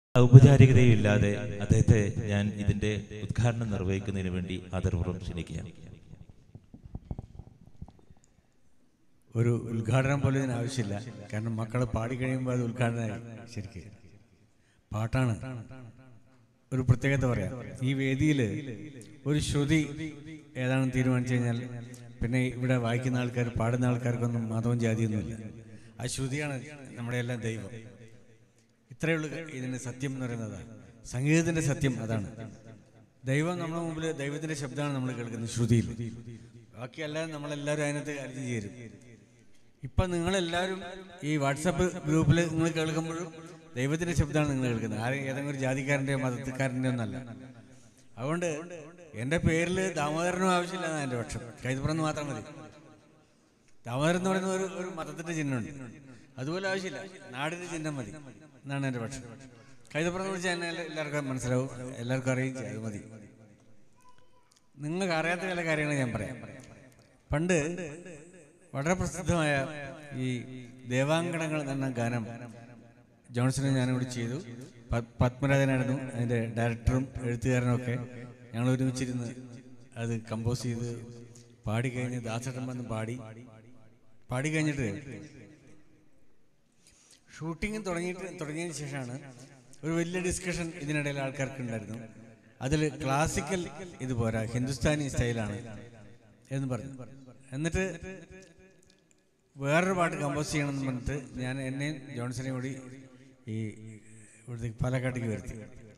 ഔപചാരികതയും ഇല്ലാതെ അദ്ദേഹത്തെ ഞാൻ ഇതിന്റെ ഉദ്ഘാടനം നിർവഹിക്കുന്നതിന് വേണ്ടി ആദരപൂർവ്വം ക്ഷണിക്കുകയാണ് ഒരു ഉദ്ഘാടനം പോലും ഇതിന് ആവശ്യമില്ല കാരണം മക്കൾ പാടി കഴിയുമ്പോൾ അത് ഉദ്ഘാടനമായി ശരിക്ക് പാട്ടാണ് ഒരു പ്രത്യേകത പറയാം ഈ വേദിയിൽ ഒരു ശ്രുതി ഏതാണെന്ന് തീരുമാനിച്ചു കഴിഞ്ഞാൽ പിന്നെ ഇവിടെ വായിക്കുന്ന ആൾക്കാർ പാടുന്ന ആൾക്കാർക്കൊന്നും മതവും ജാതിയൊന്നുമില്ല ആ ശ്രുതിയാണ് നമ്മുടെ എല്ലാം ദൈവം ഇത്രയേ ഉള്ളൂ ഇതിന്റെ സത്യം എന്ന് പറയുന്നത് സംഗീതത്തിന്റെ സത്യം അതാണ് ദൈവം നമ്മുടെ മുമ്പിൽ ദൈവത്തിന്റെ ശബ്ദമാണ് നമ്മൾ കേൾക്കുന്നത് ശ്രുതിയിൽ ബാക്കിയെല്ലാം നമ്മളെല്ലാവരും അതിനകത്ത് അലിഞ്ഞു ചേരും ഇപ്പൊ നിങ്ങളെല്ലാവരും ഈ വാട്സപ്പ് ഗ്രൂപ്പിൽ നിങ്ങൾ കേൾക്കുമ്പോഴും ദൈവത്തിന്റെ ശബ്ദമാണ് നിങ്ങൾ കേൾക്കുന്നത് ആരും ഏതെങ്കിലും ഒരു ജാതിക്കാരൻ്റെയോ മതക്കാരൻ്റെയോ ഒന്നല്ല അതുകൊണ്ട് എൻ്റെ പേരിൽ ദാമോദരനും ആവശ്യമില്ല എന്നാണ് എൻ്റെ പക്ഷം കൈതപ്പുറന്ന് മാത്രം മതി ദാമോദരൻ എന്ന് പറയുന്ന ഒരു ഒരു മതത്തിന്റെ ചിഹ്നമുണ്ട് അതുപോലെ ആവശ്യമില്ല നാടിന്റെ ചിഹ്നം മതി എന്നാണ് എൻ്റെ പക്ഷം കൈതപ്പുറം എന്ന് വിളിച്ചാൽ എന്നെ എല്ലാവർക്കും മനസ്സിലാവും എല്ലാവർക്കും അറിയുകയും ചെയ്യും അത് മതി നിങ്ങൾക്ക് അറിയാത്ത ചില കാര്യങ്ങൾ ഞാൻ പറയാം പണ്ട് വളരെ പ്രസിദ്ധമായ ഈ ദേവാങ്കണങ്ങൾ എന്ന ഗാനം ജോൺസണും ഞാനും കൂടി ചെയ്തു പ- പത്മരാജനായിരുന്നു അതിൻ്റെ ഡയറക്ടറും എഴുത്തുകാരനും ഒക്കെ ഞങ്ങൾ ഒരുമിച്ചിരുന്ന് അത് കമ്പോസ് ചെയ്ത് പാടി കഴിഞ്ഞ് ദാസേട്ടൻ വന്ന് പാടി പാടി കഴിഞ്ഞിട്ട് ഷൂട്ടിംഗ് തുടങ്ങിയിട്ട് തുടങ്ങിയതിന് ശേഷമാണ് ഒരു വലിയ ഡിസ്കഷൻ ഇതിനിടയിൽ ആൾക്കാർക്ക് ഉണ്ടായിരുന്നു അതിൽ ക്ലാസിക്കൽ ഇത് പോരാ ഹിന്ദുസ്ഥാനി സ്റ്റൈലാണ് എന്ന് പറഞ്ഞു എന്നിട്ട് വേറൊരു പാട്ട് കമ്പോസ് ചെയ്യണമെന്ന് പറഞ്ഞിട്ട് ഞാൻ എന്നെയും ജോൺസനെയും കൂടി ഈ ഇവിടുത്തെ പാലക്കാട്ടേക്ക് വരുത്തി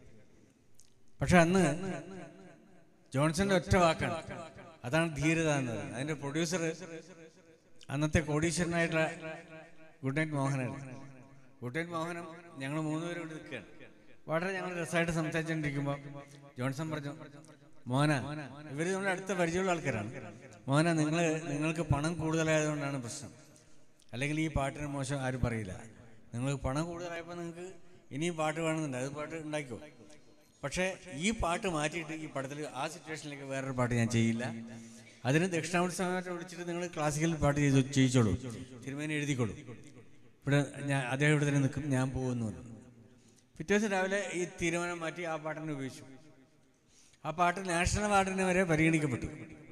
പക്ഷെ അന്ന് ജോൺസന്റെ ഒറ്റ വാക്കാണ് അതാണ് ധീരത എന്ന് പറയുന്നത് അതിന്റെ പ്രൊഡ്യൂസർ അന്നത്തെ കോടീശ്വരനായിട്ടുള്ള ഗുഡ് നൈറ്റ് മോഹനായിരുന്നു ഗുഡ് നൈറ്റ് മോഹനം ഞങ്ങൾ മൂന്നുപേരും കൂടി നിൽക്കുകയാണ് വളരെ ഞങ്ങൾ രസമായിട്ട് സംസാരിച്ചുകൊണ്ടിരിക്കുമ്പോൾ ജോൺസൺ പറഞ്ഞു മോന ഇവർ നമ്മുടെ അടുത്ത പരിചയമുള്ള ആൾക്കാരാണ് മോന നിങ്ങൾ നിങ്ങൾക്ക് പണം കൂടുതലായതുകൊണ്ടാണ് പ്രശ്നം അല്ലെങ്കിൽ ഈ പാട്ടിന് മോശം ആരും പറയില്ല നിങ്ങൾക്ക് പണം കൂടുതലായപ്പോൾ നിങ്ങൾക്ക് ഇനിയും പാട്ട് വേണമെന്നുണ്ട് അത് പാട്ട് ഉണ്ടാക്കിക്കോ പക്ഷേ ഈ പാട്ട് മാറ്റിയിട്ട് ഈ പടത്തിൽ ആ സിറ്റുവേഷനിലേക്ക് വേറൊരു പാട്ട് ഞാൻ ചെയ്യില്ല അതിന് ദക്ഷിണാമൂർത്തി സമയത്ത് വിളിച്ചിട്ട് നിങ്ങൾ ക്ലാസിക്കൽ പാട്ട് ചെയ്ത് ചെയ്യിച്ചോളൂ തിരുമേനി എഴുതിക്കോളൂ ഇവിടെ ഞാൻ അദ്ദേഹം ഇവിടെ തന്നെ നിൽക്കും ഞാൻ പോകുന്നു പറഞ്ഞു പിറ്റേ ദിവസം രാവിലെ ഈ തീരുമാനം മാറ്റി ആ പാട്ടിനെ ഉപയോഗിച്ചു ആ പാട്ട് നാഷണൽ അവാർഡിന് വരെ പരിഗണിക്കപ്പെട്ടു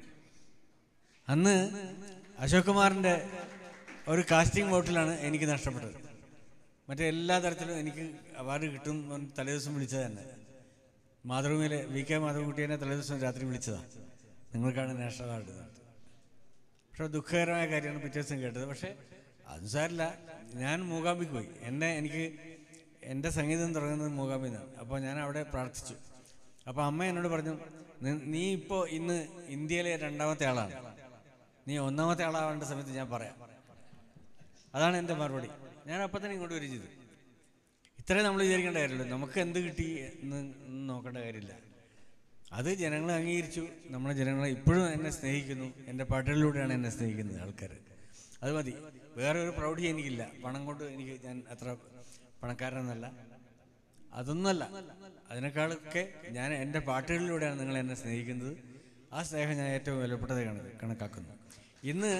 അന്ന് അശോക് കുമാറിൻ്റെ ഒരു കാസ്റ്റിംഗ് വോട്ടിലാണ് എനിക്ക് നഷ്ടപ്പെട്ടത് മറ്റേ എല്ലാ തരത്തിലും എനിക്ക് അവാർഡ് കിട്ടും എന്ന് തലേദിവസം വിളിച്ചത് തന്നെ മാതൃഭൂമിയിലെ വി കെ മാധവൻകുട്ടിയെ തലേദിവസം രാത്രി വിളിച്ചതാണ് നിങ്ങൾക്കാണ് നാഷണൽ അവാർഡ് എന്ന് പറഞ്ഞിട്ട്. പക്ഷെ ദുഃഖകരമായ കാര്യമാണ് പിറ്റേ ദിവസം കേട്ടത് പക്ഷേ അത് സാരില്ല ഞാൻ മൂകാംബിക്ക് പോയി എന്നെ എനിക്ക് എൻ്റെ സംഗീതം തുടങ്ങുന്നത് മൂകാംബിന്നാണ് അപ്പോൾ ഞാൻ അവിടെ പ്രാർത്ഥിച്ചു അപ്പോൾ അമ്മ എന്നോട് പറഞ്ഞു "നി- നീ ഇപ്പോൾ ഇന്ന് ഇന്ത്യയിലെ രണ്ടാമത്തെ ആളാണ് നീ ഒന്നാമത്തെ ആളാവേണ്ട സമയത്ത് ഞാൻ പറയാം അതാണ് എൻ്റെ മറുപടി ഞാൻ അപ്പം തന്നെ ഇങ്ങോട്ട് വരും ചെയ്തു ഇത്രയും നമ്മൾ വിചാരിക്കേണ്ട കാര്യമില്ല നമുക്ക് എന്ത് കിട്ടി എന്ന് ഒന്നും നോക്കേണ്ട കാര്യമില്ല അത് ജനങ്ങൾ അംഗീകരിച്ചു നമ്മുടെ ജനങ്ങൾ ഇപ്പോഴും എന്നെ സ്നേഹിക്കുന്നു എൻ്റെ പാട്ടുകളിലൂടെയാണ് എന്നെ സ്നേഹിക്കുന്നത് ആൾക്കാർ അത് മതി വേറെ ഒരു പ്രൗഢി എനിക്കില്ല പണം കൊണ്ട് എനിക്ക് ഞാൻ അത്ര പണക്കാരനൊന്നല്ല അതൊന്നുമല്ല അതിനേക്കാളൊക്കെ ഞാൻ എൻ്റെ പാട്ടുകളിലൂടെയാണ് നിങ്ങൾ എന്നെ സ്നേഹിക്കുന്നത് ആ സ്നേഹം ഞാൻ ഏറ്റവും വിലപ്പെട്ടത് കണ- കണക്കാക്കുന്നു ഇന്ന്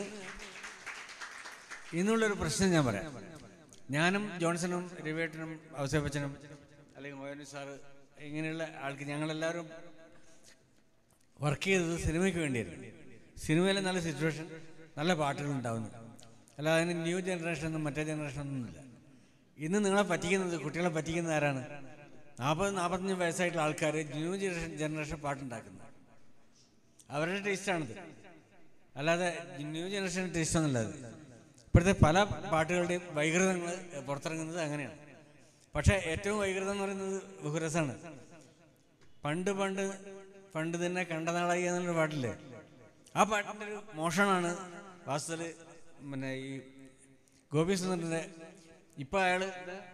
ഇന്നുള്ളൊരു പ്രശ്നം ഞാൻ പറയാം ഞാനും ജോൺസണും രവിയേട്ടനും ഔസേപ്പച്ചനും അല്ലെങ്കിൽ മോഹനു സാറ് ഇങ്ങനെയുള്ള ആൾക്ക് ഞങ്ങളെല്ലാവരും വർക്ക് ചെയ്തത് സിനിമയ്ക്ക് വേണ്ടിയായിരുന്നു സിനിമയിലെ നല്ല സിറ്റുവേഷൻ നല്ല പാട്ടുകൾ ഉണ്ടാവുന്നു അല്ലാതെ അതിന് ന്യൂ ജനറേഷൻ ഒന്നും മറ്റേ ജനറേഷൻ ഒന്നുമില്ല ഇന്ന് നിങ്ങളെ പറ്റിക്കുന്നത് കുട്ടികളെ പറ്റിക്കുന്നത് ആരാണ് നാൽപ്പത് നാൽപ്പത്തഞ്ച് വയസ്സായിട്ടുള്ള ആൾക്കാർ ന്യൂ ജനറേഷൻ ജനറേഷൻ പാട്ടുണ്ടാക്കുന്നത് അവരുടെ ടേസ്റ്റാണിത് അല്ലാതെ ന്യൂ ജനറേഷൻ ടേസ്റ്റ് ഒന്നുമല്ല അത് ഇപ്പോഴത്തെ പല പാട്ടുകളുടെയും വൈകൃതങ്ങൾ പുറത്തിറങ്ങുന്നത് അങ്ങനെയാണ് പക്ഷേ ഏറ്റവും വൈകൃതം എന്ന് പറയുന്നത് ബഹുരസാണ് പണ്ട് പണ്ട് പണ്ട് തന്നെ കണ്ട നാളായി എന്നുള്ള പാട്ടില്ലേ ആ പാട്ടിൻ്റെ ഒരു മോഷണമാണ് വാസ്തവത്തിൽ പിന്നെ ഈ ഗോപി സുന്ദരൻ്റെ ഇപ്പം അയാൾ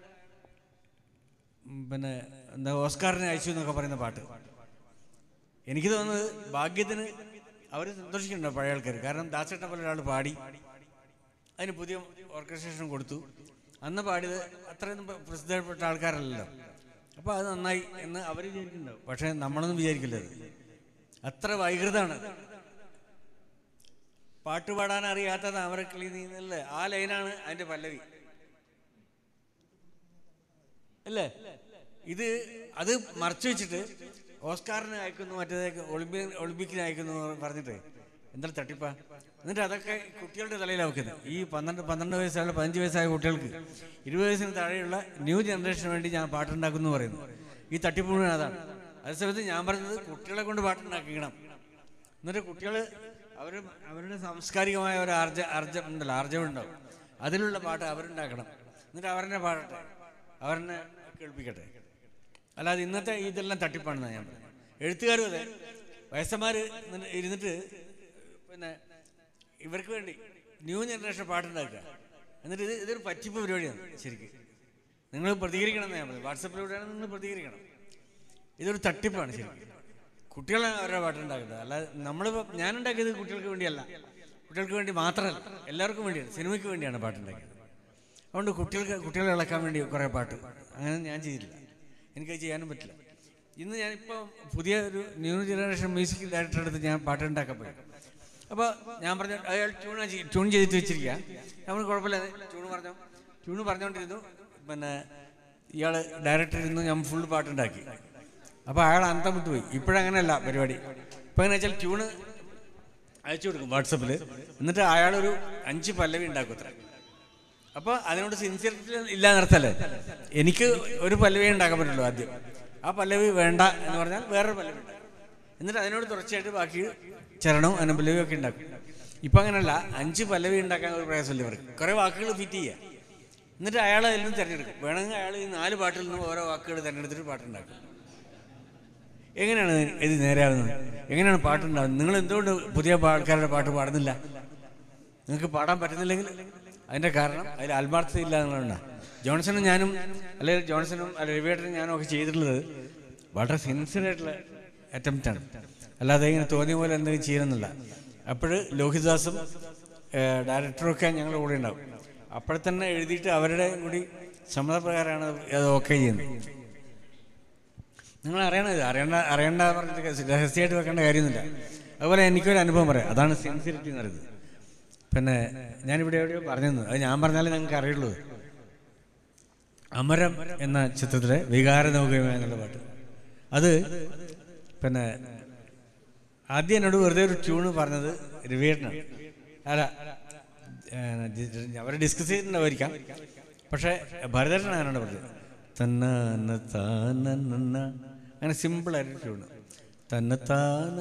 പിന്നെ എന്താ ഓസ്കാറിനെ അയച്ചു എന്നൊക്കെ പറയുന്ന പാട്ട് എനിക്ക് തോന്നുന്നത് ഭാഗ്യത്തിന് അവർ സന്തോഷിക്കുന്നുണ്ടോ പഴയ ആൾക്കാർ കാരണം ദാസേട്ടനെ പോലെ ഒരാൾ പാടി അതിന് പുതിയ ഓർക്കസ്ട്രേഷൻ കൊടുത്തു അന്ന് പാടിയത് അത്രയൊന്നും പ്ര- പ്രസിദ്ധപ്പെട്ട ആൾക്കാരല്ലല്ലോ അപ്പോൾ അത് നന്നായി എന്ന് അവർ വിചാരിക്കുന്നുണ്ടാവും പക്ഷേ നമ്മളൊന്നും വിചാരിക്കില്ല അത് അത്ര വൈകൃതമാണ് പാട്ട് പാടാൻ അറിയാത്ത താമരക്കിളി നീന്നല്ലേ ആ ലൈനാണ് അതിന്റെ പല്ലവി അല്ലേ ഇത് അത് മറച്ചു വെച്ചിട്ട് ഓസ്കാറിന് അയക്കുന്നു മറ്റേതൊക്കെ ഒളിമ്പിക് ഒളിമ്പിക്കിന് അയക്കുന്നു എന്ന് പറഞ്ഞിട്ട് എന്താ തട്ടിപ്പാ എന്നിട്ട് അതൊക്കെ കുട്ടികളുടെ തലയിലാണ് വെക്കുന്നത് ഈ പന്ത്രണ്ട് പന്ത്രണ്ട് വയസ്സായ പതിനഞ്ച് വയസ്സായ കുട്ടികൾക്ക് ഇരുപത് വയസ്സിന് താഴെയുള്ള ന്യൂ ജനറേഷന് വേണ്ടി ഞാൻ പാട്ടുണ്ടാക്കുന്നു എന്ന് പറയുന്നു ഈ തട്ടിപ്പ് മുഴുവൻ അതാണ് അതേസമയത്ത് ഞാൻ പറഞ്ഞത് കുട്ടികളെ കൊണ്ട് പാട്ടുണ്ടാക്കിക്കണം എന്നിട്ട് കുട്ടികൾ അവർ അവരുടെ സാംസ്കാരികമായ ഒരു ആർജ ആർജം ഉണ്ടല്ലോ ആർജവുണ്ടാവും അതിലുള്ള പാട്ട് അവരുണ്ടാക്കണം എന്നിട്ട് അവരെന്നെ പാടട്ടെ അവരെന്നെ കേൾപ്പിക്കട്ടെ അല്ലാതെ ഇന്നത്തെ ഇതെല്ലാം തട്ടിപ്പാണെന്നാണ് ഞാൻ പറയുന്നത് എഴുത്തുകാരും അതെ വയസ്സന്മാർ ഇരുന്നിട്ട് പിന്നെ ഇവർക്ക് വേണ്ടി ന്യൂ ജനറേഷൻ പാട്ടുണ്ടാക്കുക എന്നിട്ട് ഇത് ഇതൊരു പറ്റിപ്പ് പരിപാടിയാണ് ശരിക്കും നിങ്ങൾ പ്രതികരിക്കണം എന്ന് ഞാൻ പറയുന്നത് വാട്സപ്പിലൂടെയാണ് നിങ്ങൾ പ്രതികരിക്കണം ഇതൊരു തട്ടിപ്പാണ് ശരിക്കും കുട്ടികളെ അവരുടെ പാട്ടുണ്ടാക്കുന്നത് അല്ലാതെ നമ്മളിപ്പോൾ ഞാനുണ്ടാക്കിയത് കുട്ടികൾക്ക് വേണ്ടിയല്ല കുട്ടികൾക്ക് വേണ്ടി മാത്രമല്ല എല്ലാവർക്കും വേണ്ടിയാണ് സിനിമയ്ക്ക് വേണ്ടിയാണ് പാട്ടുണ്ടാക്കിയത് അതുകൊണ്ട് കുട്ടികൾക്ക് കുട്ടികളെ ഇളക്കാൻ വേണ്ടി കുറേ പാട്ട് അങ്ങനെ ഞാൻ ചെയ്തില്ല എനിക്കത് ചെയ്യാനും പറ്റില്ല ഇന്ന് ഞാനിപ്പോൾ പുതിയ ഒരു ന്യൂ ജനറേഷൻ മ്യൂസിക് ഡയറക്ടറെ അടുത്ത് ഞാൻ പാട്ടുണ്ടാക്കാൻ പോയി അപ്പോൾ ഞാൻ പറഞ്ഞു അയാൾ ട്യൂൺ ട്യൂൺ ചെയ്തിട്ട് വെച്ചിരിക്കുക നമ്മൾ കുഴപ്പമില്ല ട്യൂൺ പറഞ്ഞു ട്യൂൺ പറഞ്ഞുകൊണ്ടിരുന്നു പിന്നെ ഇയാൾ ഡയറക്ടർ ഇരുന്നു ഞാൻ ഫുൾ പാട്ടുണ്ടാക്കി അപ്പോൾ അയാൾ അന്തം വിട്ടുപോയി ഇപ്പോഴങ്ങനെയല്ല പരിപാടി ഇപ്പം എങ്ങനെ വെച്ചാൽ ട്യൂണ് അയച്ചു കൊടുക്കും വാട്സപ്പിൽ എന്നിട്ട് അയാളൊരു അഞ്ച് പല്ലവി ഉണ്ടാക്കും അത്ര അപ്പോൾ അതിനോട് സിൻസിയറിറ്റി ഇല്ല നിർത്തല്ലേ എനിക്ക് ഒരു പല്ലവി ഉണ്ടാക്കാൻ പറ്റുള്ളൂ ആദ്യം ആ പല്ലവി വേണ്ട എന്ന് പറഞ്ഞാൽ വേറൊരു പല്ലവി ഉണ്ടാക്കും എന്നിട്ട് അതിനോട് തുടർച്ചയായിട്ട് ബാക്കി ചരണവും അനുപല്ലവിയും ഒക്കെ ഉണ്ടാക്കും ഇപ്പം അങ്ങനെയല്ല അഞ്ച് പല്ലവി ഉണ്ടാക്കാൻ ഒരു പ്രയാസമില്ല ഇവർക്ക് കുറേ വാക്കുകൾ ഫിറ്റ് ചെയ്യുക എന്നിട്ട് അയാൾ അതിൽ നിന്ന് തിരഞ്ഞെടുക്കും വേണമെങ്കിൽ അയാൾ ഈ നാല് പാട്ടിൽ നിന്നും ഓരോ വാക്കുകൾ തിരഞ്ഞെടുത്തിട്ട് പാട്ടുണ്ടാക്കും എങ്ങനെയാണ് ഇത് നേരെയാവുന്നത് എങ്ങനെയാണ് പാട്ടുണ്ടാകുന്നത് നിങ്ങൾ എന്തുകൊണ്ട് പുതിയ ആൾക്കാരുടെ പാട്ട് പാടുന്നില്ല നിങ്ങൾക്ക് പാടാൻ പറ്റുന്നില്ലെങ്കിൽ അതിൻ്റെ കാരണം അതിൽ ആത്മാർത്ഥത ഇല്ല എന്നുള്ളതാണ് ജോൺസണും ഞാനും അല്ലെങ്കിൽ ജോൺസണും അല്ല രവിയേട്ടനും ഞാനും ഒക്കെ ചെയ്തിട്ടുള്ളത് വളരെ സിൻസിയർ ആയിട്ടുള്ള അറ്റംപ്റ്റ് ആണ് അല്ലാതെ ഇങ്ങനെ തോന്നിയ പോലെ എന്തെങ്കിലും ചെയ്യണമെന്നില്ല അപ്പോൾ ലോഹിദാസും ഡയറക്ടറും ഒക്കെ ഞങ്ങളുടെ കൂടെ ഉണ്ടാവും അപ്പോൾ തന്നെ എഴുതിയിട്ട് അവരുടെ കൂടി സമ്മതപ്രകാരമാണ് അത് ഓക്കെ ചെയ്യുന്നത് നിങ്ങൾ അറിയണം ഇത് അറിയണ്ട അറിയണ്ട പറഞ്ഞിട്ട് രഹസ്യമായിട്ട് വെക്കേണ്ട കാര്യമൊന്നുമില്ല അതുപോലെ എനിക്കൊരു അനുഭവം പറയാം അതാണ് സിൻസിയറിറ്റി എന്ന് പറയുന്നത് പിന്നെ ഞാനിവിടെ എവിടെയോ പറഞ്ഞു അത് ഞാൻ പറഞ്ഞാലേ നിങ്ങൾക്ക് അറിയുള്ളൂ അമരം എന്ന ചിത്രത്തിലെ വികാര നൗകയുമായ എന്നുള്ള പാട്ട് അത് പിന്നെ ആദ്യം എന്നോട് വെറുതെ ഒരു ട്യൂണ് പറഞ്ഞത് രവിയേട്ടനാണ് അല്ല അവർ ഡിസ്കസ് ചെയ്തിട്ടുണ്ടാവായിരിക്കാം പക്ഷേ ഭരതേട്ടനാണ് എന്നോട് പറഞ്ഞത് തന്ന താന അങ്ങനെ സിമ്പിളായിട്ട് ട്യൂണ് തന്ന താന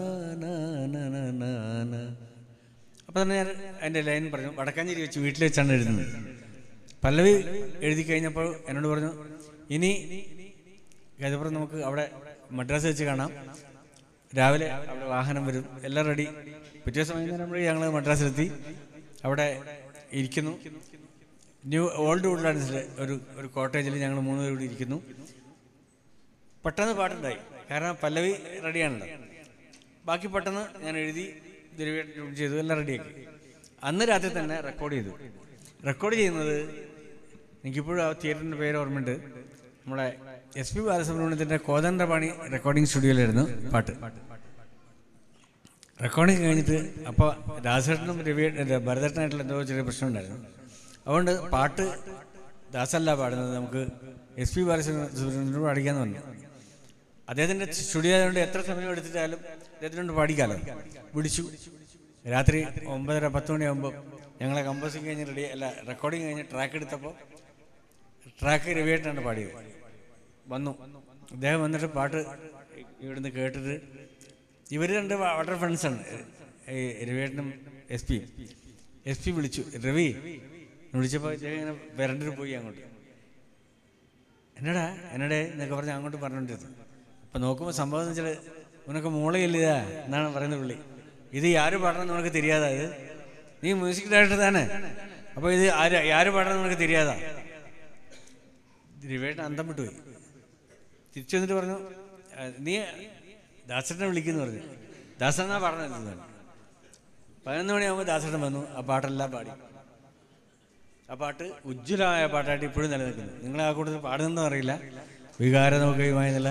അപ്പോൾ തന്നെ ഞാൻ എൻ്റെ ലൈൻ പറഞ്ഞു വടക്കാഞ്ചേരി വെച്ച് വീട്ടിൽ വെച്ചാണ് എഴുതുന്നത് പല്ലവി എഴുതി കഴിഞ്ഞപ്പോൾ എന്നോട് പറഞ്ഞു ഇനി ഗജപുരം നമുക്ക് അവിടെ മദ്രാസ് വെച്ച് കാണാം രാവിലെ അവിടെ വാഹനം വരും എല്ലാം റെഡി പിറ്റേ ദിവസം വൈകുന്നേരം ഞങ്ങൾ മദ്രാസിലെത്തി അവിടെ ഇരിക്കുന്നു ന്യൂ ഓൾഡ് വുഡ്ലാൻഡ്സിലെ ഒരു ഒരു കോട്ടേജിൽ ഞങ്ങൾ മൂന്ന് പേര് കൂടി ഇരിക്കുന്നു പെട്ടെന്ന് പാട്ടുണ്ടായി കാരണം പല്ലവി റെഡിയാണല്ലോ ബാക്കി പെട്ടെന്ന് ഞാൻ എഴുതി ട്യൂൺ ചെയ്തു എല്ലാം റെഡിയാക്കി അന്ന് രാത്രി തന്നെ റെക്കോർഡ് ചെയ്തു റെക്കോർഡ് ചെയ്യുന്നത് എനിക്കിപ്പോഴും ആ തിയേറ്ററിൻ്റെ പേര് ഓർമ്മയുണ്ട് നമ്മളെ എസ് പി ബാലസുബ്രഹ്മണ്യത്തിൻ്റെ കോതണ്ടപാണി റെക്കോർഡിംഗ് സ്റ്റുഡിയോയിലായിരുന്നു പാട്ട് റെക്കോർഡിങ് കഴിഞ്ഞിട്ട് അപ്പോൾ ദാസേട്ടനും രവി ഭരതേട്ടനായിട്ടുള്ള എന്തോ ചെറിയ പ്രശ്നം ഉണ്ടായിരുന്നു അതുകൊണ്ട് പാട്ട് ദാസല്ല പാടുന്നത് നമുക്ക് എസ് പി ബാലസുബ്രഹ്മണ്യനോട് പാടിക്കാന്ന് പറഞ്ഞു അദ്ദേഹത്തിൻ്റെ സ്റ്റുഡിയോ ആയതുകൊണ്ട് എത്ര സമയം എടുത്തിട്ടാലും അദ്ദേഹത്തിനോട് പാടിക്കാലോ വിളിച്ചു രാത്രി ഒമ്പതര പത്ത് മണിയാകുമ്പോൾ ഞങ്ങളെ കമ്പോസിങ് കഴിഞ്ഞ് റെഡി അല്ല റെക്കോർഡിങ് കഴിഞ്ഞ് ട്രാക്ക് എടുത്തപ്പോൾ ട്രാക്ക് രവിയേട്ടനാണ് പാടിയത് വന്നു അദ്ദേഹം വന്നിട്ട് പാട്ട് ഇവിടുന്ന് കേട്ടിട്ട് ഇവർ രണ്ട് വളരെ ഫ്രണ്ട്സാണ് ഈ രവിയേട്ടനും എസ് പിയും എസ് പി വിളിച്ചു രവി വിളിച്ചപ്പോൾ ഇദ്ദേഹം ഇങ്ങനെ വരണ്ടിട്ട് പോയി അങ്ങോട്ട് എന്നടാ എന്നടേ എന്നൊക്കെ പറഞ്ഞ് അങ്ങോട്ട് പറഞ്ഞുകൊണ്ടിരുന്നു അപ്പം നോക്കുമ്പോൾ സംഭവം എന്ന് വെച്ചാൽ ഉനക്ക് മൂളയില്ല എന്നാണ് പറയുന്നത് പുള്ളി ഇത് ആര് പാടണം നിനക്ക് தெரியாதா ഇത് നീ മ്യൂസിക് ഡയറക്ടർ താനേ അപ്പോൾ ഇത് ആര് ആര് പാടണം നിനക്ക് தெரியாதா രവിയേട്ടൻ അന്തം വിട്ടുപോയി തിരിച്ചു വന്നിട്ട് പറഞ്ഞു "ആ, നീ ദാസേട്ടനെ വിളിക്കുന്നു പറഞ്ഞു ദാസനാ പറഞ്ഞത് പതിനൊന്ന് മണിയാകുമ്പോൾ ദാസേട്ടൻ വന്നു ആ പാട്ടെല്ലാം പാടി ആ പാട്ട് ഉജ്ജ്വലമായ പാട്ടായിട്ട് ഇപ്പോഴും നിലനിൽക്കുന്നു നിങ്ങൾ ആ കൂട്ടത്തിൽ പാടുന്നതെന്ന് അറിയില്ല വികാര നോക്കുകയുമായി എന്നുള്ള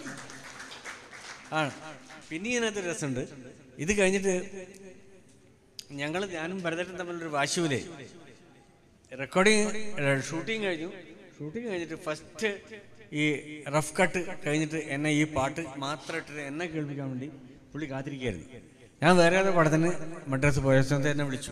ആണ് പിന്നെ ഇതിനകത്ത് രസമുണ്ട് ഇത് കഴിഞ്ഞിട്ട് ഞങ്ങൾ ഞാനും ഭരതേട്ടൻ തമ്മിലൊരു വാശിവിലെ റെക്കോർഡിങ് ഷൂട്ടിങ് കഴിഞ്ഞു ഷൂട്ടിങ് കഴിഞ്ഞിട്ട് ഫസ്റ്റ് ഈ റഫ് കട്ട് കഴിഞ്ഞിട്ട് എന്നെ ഈ പാട്ട് മാത്രം ഇട്ടിട്ട് എന്നെ കേൾപ്പിക്കാൻ വേണ്ടി പുള്ളി കാത്തിരിക്കുകയായിരുന്നു ഞാൻ വേറെ ഏതോ പടത്തിന് മദ്രാസ് പോയ സമയത്ത് എന്നെ വിളിച്ചു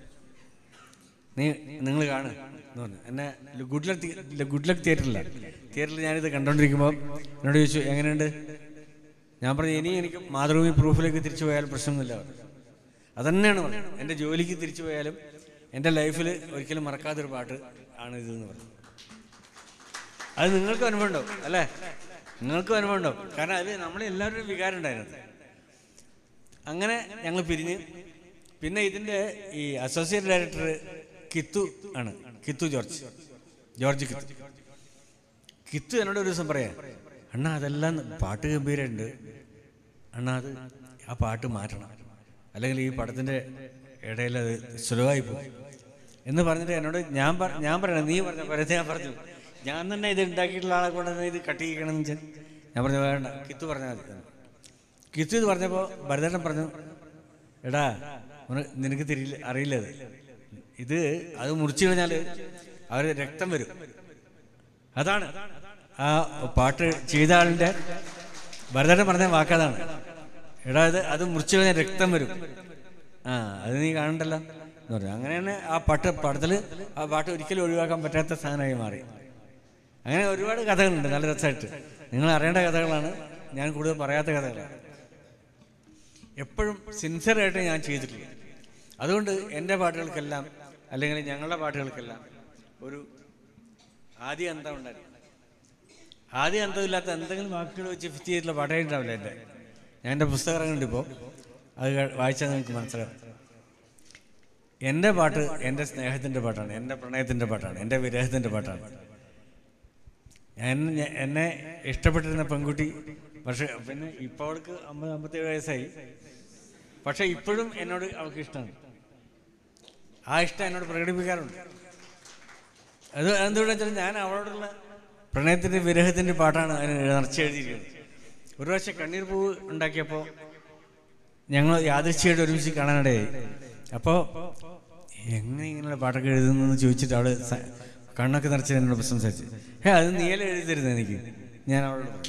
നീ നിങ്ങൾ കാണുക എന്ന് പറഞ്ഞു എന്നെ ഗുഡ് ലക്ക് ഗുഡ് ലക്ക് തിയേറ്ററില്ല തിയേറ്ററിൽ ഞാനിത് കണ്ടുകൊണ്ടിരിക്കുമ്പോൾ എന്നോട് ചോദിച്ചു എങ്ങനെയുണ്ട് ഞാൻ പറഞ്ഞു ഇനി എനിക്ക് മാതൃഭൂമി പ്രൂഫിലേക്ക് തിരിച്ചു പോയാലും പ്രശ്നമൊന്നുമില്ല പറഞ്ഞു. അതന്നെയാണ് പറഞ്ഞത് എൻ്റെ ജോലിക്ക് തിരിച്ചു പോയാലും എൻ്റെ ലൈഫിൽ ഒരിക്കലും മറക്കാത്തൊരു പാട്ട് ആണ് ഇത് എന്ന് പറഞ്ഞു അത് നിങ്ങൾക്കും അനുഭവം ഉണ്ടാവും അല്ലേ നിങ്ങൾക്കും അനുഭവം ഉണ്ടാവും കാരണം അത് നമ്മളെല്ലാവരുടെയും വികാരം ഉണ്ടായിരുന്നു അങ്ങനെ ഞങ്ങൾ പിരിഞ്ഞ് പിന്നെ ഇതിൻ്റെ ഈ അസോസിയേറ്റ് ഡയറക്ടർ കിത്തു ആണ് കിത്തു ജോർജ് ജോർജ് കിത്തു കിത്തു എന്നോട് ഒരു ദിവസം പറയാം അണ്ണാ അതെല്ലാം പാട്ട് ഗംഭീരമുണ്ട് അണ്ണാ അത് ആ പാട്ട് മാറ്റണം അല്ലെങ്കിൽ ഈ പടത്തിൻ്റെ ഇടയിൽ അത് സുലഭമായി പോകും എന്ന് പറഞ്ഞിട്ട് എന്നോട് ഞാൻ പറ- ഞാൻ പറയണം നീ പറഞ്ഞ പരത്തെ ഞാൻ പറഞ്ഞു ഞാൻ തന്നെ ഇത് ഉണ്ടാക്കിയിട്ടുള്ള ആളെ കൊണ്ട് തന്നെ ഇത് കട്ട് ചെയ്യണം എന്ന് വെച്ചാൽ ഞാൻ പറഞ്ഞു വേണ്ട കിത്തു പറഞ്ഞാൽ മതി കിത്തു ഇത് പറഞ്ഞപ്പോൾ ഭരതേട്ടൻ പറഞ്ഞു എടാ ഉന- നിനക്ക് തിരിയില്ല അറിയില്ല ഇത് ഇത് അത് മുറിച്ചു കഴിഞ്ഞാൽ അവർ രക്തം വരും അതാണ് ആ പാട്ട് ചെയ്ത ആളിൻ്റെ ഭരതേട്ടൻ പറഞ്ഞ വാക്കതാണ് എടാ ഇത് അത് മുറിച്ചു കഴിഞ്ഞാൽ രക്തം വരും ആ അത് നീ കാണണ്ടല്ലോ എന്ന് പറഞ്ഞു അങ്ങനെ തന്നെ ആ പാട്ട് പടത്തിൽ ആ പാട്ട് ഒരിക്കലും ഒഴിവാക്കാൻ പറ്റാത്ത സാധനമായി മാറി അങ്ങനെ ഒരുപാട് കഥകളുണ്ട് നല്ല രസമായിട്ട് നിങ്ങൾ അറിയേണ്ട കഥകളാണ് ഞാൻ കൂടുതൽ പറയാത്ത കഥകളാണ് എപ്പോഴും സിൻസിയറായിട്ട് ഞാൻ ചെയ്തിട്ടുള്ളൂ അതുകൊണ്ട് എൻ്റെ പാട്ടുകൾക്കെല്ലാം അല്ലെങ്കിൽ ഞങ്ങളുടെ പാട്ടുകൾക്കെല്ലാം ഒരു ആദ്യ അന്തം ഉണ്ടായിരുന്നു ആദ്യ അന്തമില്ലാത്ത എന്തെങ്കിലും വാക്കുകൾ വെച്ച് ഫിറ്റ് ചെയ്തിട്ടുള്ള പാട്ടേ ഉണ്ടാവില്ല എൻ്റെ ഞാൻ എൻ്റെ പുസ്തകം ഇറങ്ങുന്നുണ്ട് ഇപ്പോൾ അത് ക- വായിച്ചാൽ നിങ്ങൾക്ക് മനസ്സിലാവും എൻ്റെ പാട്ട് എൻ്റെ സ്നേഹത്തിൻ്റെ പാട്ടാണ് എൻ്റെ പ്രണയത്തിൻ്റെ പാട്ടാണ് എൻ്റെ വിരഹത്തിൻ്റെ പാട്ടാണ് ഞാൻ ഞ- എന്നെ ഇഷ്ടപ്പെട്ടിരുന്ന പെൺകുട്ടി പക്ഷെ പിന്നെ ഇപ്പോൾ അവൾക്ക് അമ്പത് അമ്പത്തേഴ് വയസ്സായി പക്ഷെ ഇപ്പോഴും എന്നോട് അവൾക്ക് ഇഷ്ടമാണ് ആ ഇഷ്ടം എന്നോട് പ്രകടിപ്പിക്കാറുണ്ട് അത് എന്തുകൊണ്ടാ വെച്ചാൽ ഞാൻ അവളോടുള്ള പ്രണയത്തിൻ്റെ വിരഹത്തിൻ്റെ പാട്ടാണ് അതിന് നിറച്ച് എഴുതിയിരിക്കുന്നത് ഒരു പ്രാവശ്യം കണ്ണീർ പൂവ് ഉണ്ടാക്കിയപ്പോൾ ഞങ്ങൾ യാദൃശ്ചിയായിട്ട് ഒരുമിച്ച് കാണാനിടയായി അപ്പോൾ എങ്ങനെ ഇങ്ങനെയുള്ള പാട്ടൊക്കെ എഴുതുന്നെന്ന് ചോദിച്ചിട്ട് അവള് സ- കണ്ണൊക്കെ നിറച്ച് എന്നോട് സംസാരിച്ചു ഹേ അത് നീയല്ലേ എഴുതിരുന്നത് എനിക്ക് ഞാൻ അവളോട് പറഞ്ഞു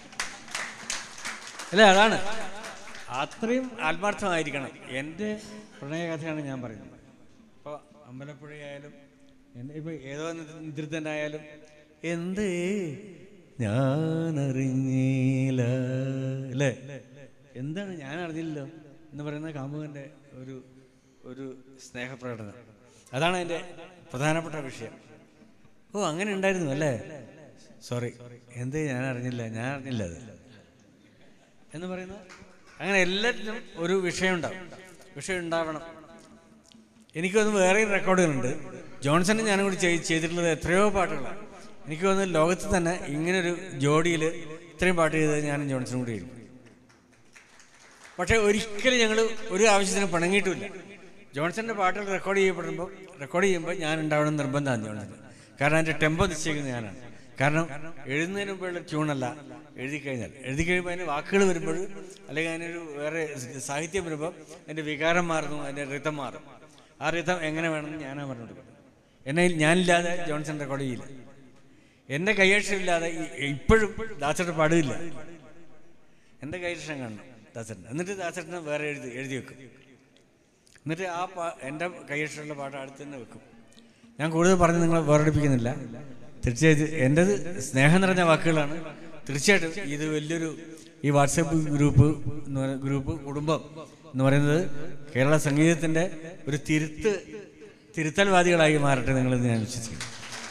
അല്ലേ അതാണ് അത്രയും ആത്മാർത്ഥമായിരിക്കണം എൻ്റെ പ്രണയകഥയാണ് ഞാൻ പറയുന്നത് ഇപ്പോൾ അമ്പലപ്പുഴയായാലും എൻ്റെ ഇപ്പോൾ ഏതോ നിദ്രിതനായാലും എന്ത് ഞാൻ അറിഞ്ഞില്ല അല്ലേ എന്താണ് ഞാൻ അറിഞ്ഞില്ലല്ലോ എന്ന് പറയുന്ന കാമുകൻ്റെ ഒരു ഒരു സ്നേഹപ്രകടനം അതാണ് എൻ്റെ പ്രധാനപ്പെട്ട വിഷയം ഓ അങ്ങനെ ഉണ്ടായിരുന്നു അല്ലേ സോറി എന്ത് ഞാൻ അറിഞ്ഞില്ല ഞാൻ അറിഞ്ഞില്ല അത് എന്ന് പറയുന്ന അങ്ങനെ എല്ലാറ്റിനും ഒരു വിഷയം ഉണ്ടാവും വിഷയം ഉണ്ടാവണം എനിക്ക് തോന്നുന്നു വേറെയും റെക്കോർഡുകളുണ്ട് ജോൺസണും ഞാനും കൂടി ചെയ്- ചെയ്തിട്ടുള്ളത് എത്രയോ പാട്ടുകളാണ് എനിക്ക് തോന്നുന്നു ലോകത്ത് തന്നെ ഇങ്ങനൊരു ജോഡിയിൽ ഇത്രയും പാട്ട് ചെയ്തത് ഞാനും ജോൺസണും കൂടി ആയിരിക്കും പക്ഷേ ഒരിക്കലും ഞങ്ങൾ ഒരു ആവശ്യത്തിന് പിണങ്ങിയിട്ടില്ല ജോൺസന്റെ പാട്ടുകൾ റെക്കോർഡ് ചെയ്യപ്പെടുമ്പോൾ റെക്കോർഡ് ചെയ്യുമ്പോൾ ഞാൻ ഉണ്ടാവണം എന്ന് നിർബന്ധമാണ് ജോൺസൺ കാരണം അതിൻ്റെ ടെമ്പോ നിശ്ചയിക്കുന്നത് ഞാനാണ് കാരണം എഴുതുന്നതിന് മുമ്പുള്ള ട്യൂണല്ല എഴുതി കഴിഞ്ഞാൽ എഴുതി കഴിയുമ്പോൾ അതിന് വാക്കുകൾ വരുമ്പോൾ അല്ലെങ്കിൽ അതിനൊരു വേറെ സാഹിത്യം വരുമ്പോൾ അതിൻ്റെ വികാരം മാറുന്നു അതിൻ്റെ റിതം മാറും ആ റിതം എങ്ങനെ വേണമെന്ന് ഞാനാ പറഞ്ഞു കൊടുക്കുന്നത് എന്നെ ഞാനില്ലാതെ ജോൺസൺ റെക്കോർഡ് ചെയ്യില്ല എൻ്റെ കൈയക്ഷരമില്ലാതെ ഈ- ഇപ്പോഴും ദാസയുടെ പാടില്ല എൻ്റെ കൈയക്ഷരം കാണണം ദാസേട്ടൻ എന്നിട്ട് ദാസേട്ടനെ വേറെ എഴുതി എഴുതി വെക്കും എന്നിട്ട് ആ പാ എൻ്റെ കൈയക്ഷരമുള്ള പാട്ട് അടുത്ത് തന്നെ വെക്കും ഞാൻ കൂടുതൽ പറഞ്ഞ് നിങ്ങളെ വേറെടുപ്പിക്കുന്നില്ല തീർച്ചയായിട്ടും എൻ്റെത് സ്നേഹം നിറഞ്ഞ വാക്കുകളാണ് തീർച്ചയായിട്ടും ഇത് വലിയൊരു ഈ വാട്സപ്പ് ഗ്രൂപ്പ് എന്ന് പറയുന്ന ഗ്രൂപ്പ് കുടുംബം എന്ന് പറയുന്നത് കേരള സംഗീതത്തിൻ്റെ ഒരു തിരുത്ത് തിരുത്തൽവാദികളായി മാറട്ടെ നിങ്ങളെന്ന് ഞാൻ വിശ്വസിക്കുന്നു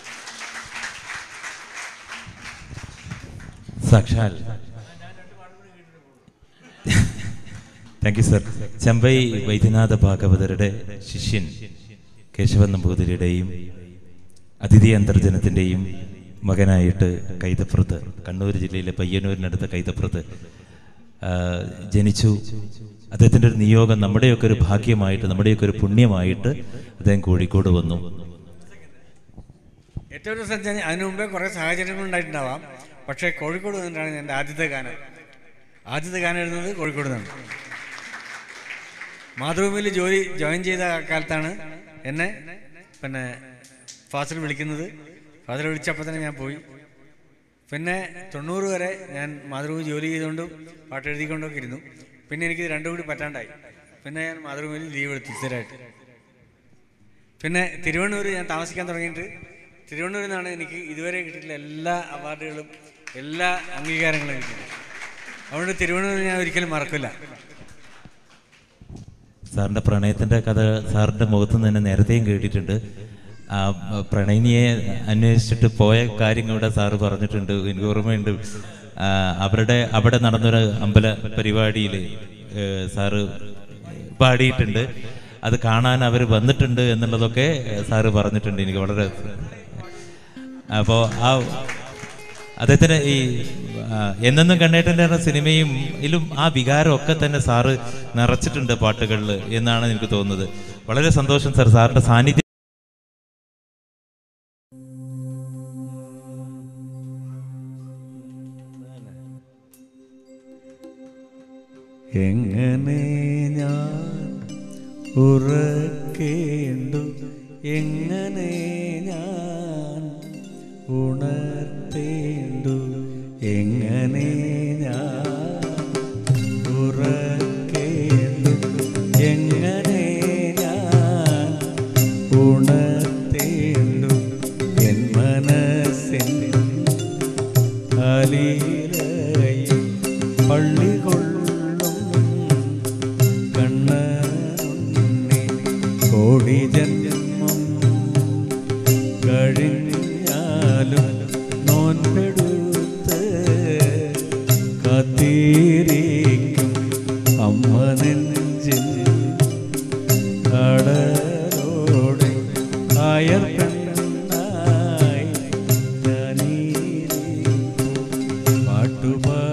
സാക്ഷാൽ thank you sir Chembai Vaidyanatha ഭാഗവതരുടെ ശിഷ്യൻ കേശവൻ നമ്പൂതിരിയുടെയും അതിഥി അന്തർജനത്തിൻ്റെയും മകനായിട്ട് കൈതപ്പുറത്ത് കണ്ണൂർ ജില്ലയിലെ പയ്യന്നൂരിനടുത്ത കൈതപ്പുറത്ത് ആ, ജനിച്ചു അദ്ദേഹത്തിൻ്റെ ഒരു നിയോഗം നമ്മുടെയൊക്കെ ഒരു ഭാഗ്യമായിട്ട് നമ്മുടെയൊക്കെ ഒരു പുണ്യമായിട്ട് അദ്ദേഹം കോഴിക്കോട് വന്നു ഏറ്റവും ഒരു സത്യം അതിനു മുമ്പേ കുറേ സാഹചര്യങ്ങൾ ഉണ്ടായിട്ടുണ്ടാവാം പക്ഷേ കോഴിക്കോട് നിന്നിട്ടാണ് എൻ്റെ ആദ്യത്തെ ഗാനം ആദ്യത്തെ ഗാനം എഴുതുന്നത് കോഴിക്കോട് നിന്നാണ് മാതൃഭൂമിയിൽ ജോലി ജോയിൻ ചെയ്ത കാലത്താണ് എന്നെ പിന്നെ ഫാസിൽ വിളിക്കുന്നത് ഫാസിൽ വിളിച്ചപ്പോൾ തന്നെ ഞാൻ പോയി പിന്നെ തൊണ്ണൂറ് വരെ ഞാൻ മാതൃഭൂമി ജോലി ചെയ്തുകൊണ്ടും പാട്ട് എഴുതിക്കൊണ്ടൊക്കെ ഇരുന്നു പിന്നെ എനിക്ക് ഇത് രണ്ടും കൂടി പറ്റാണ്ടായി പിന്നെ ഞാൻ മാതൃഭൂമിയിൽ ലീവ് എടുത്തു സ്ഥിരമായിട്ട് പിന്നെ തിരുവണ്ണൂർ ഞാൻ താമസിക്കാൻ തുടങ്ങിയിട്ട് തിരുവണ്ണൂരിൽ നിന്നാണ് എനിക്ക് ഇതുവരെ കിട്ടിയിട്ടുള്ള എല്ലാ അവാർഡുകളും എല്ലാ അംഗീകാരങ്ങളും കിട്ടിയത് അതുകൊണ്ട് തിരുവണ്ണൂർ ഞാൻ ഒരിക്കലും മറക്കില്ല സാറിൻ്റെ പ്രണയത്തിൻ്റെ കഥ സാറിൻ്റെ മുഖത്ത് നിന്ന് തന്നെ നേരത്തെയും കേട്ടിട്ടുണ്ട് ആ ആ, പ്രണയിനിയെ അന്വേഷിച്ചിട്ട് പോയ കാര്യങ്ങൾ ഇവിടെ സാറ് പറഞ്ഞിട്ടുണ്ട് എനിക്ക് ഓർമ്മയുണ്ട് ആ, അവരുടെ അവിടെ നടന്നൊരു അമ്പല പരിപാടിയിൽ സാറ് പാടിയിട്ടുണ്ട് അത് കാണാൻ അവർ വന്നിട്ടുണ്ട് എന്നുള്ളതൊക്കെ സാറ് പറഞ്ഞിട്ടുണ്ട് എനിക്ക് വളരെ അപ്പോൾ ആ അദ്ദേഹത്തിന് ഈ ആ, എന്നെന്നും കണ്ണേട്ടൻ്റെ എന്ന സിനിമയും ഇതിലും ആ വികാരമൊക്കെ തന്നെ സാറ് നിറച്ചിട്ടുണ്ട് പാട്ടുകളിൽ എന്നാണ് എനിക്ക് തോന്നുന്നത് വളരെ സന്തോഷം സാർ സാറിന്റെ സാന്നിധ്യം എങ്ങനെ ഞാൻ ഉറക്കേണ്ടു എങ്ങനെ ഞാൻ ഉണർത്തേണ്ടു എങ്ങനെ ഞാൻ ഉറക്കേണ്ടു എങ്ങനെ ഞാൻ ഉണർത്തേണ്ടു എൻ മനസ്സിൻ അലീലയിൽ പള്ളി കൊള്ളും കണ്ണുണ്ണി കോടി ജന്മം കഴിഞ്ഞാലും നോൻപെടുത്ത് കാത്തിരിക്കും അമ്മ നെഞ്ചിൽ കടലോടെ ആയർ പെണ്ണായി ഞാനീരിക്കും പാട്ടുപാ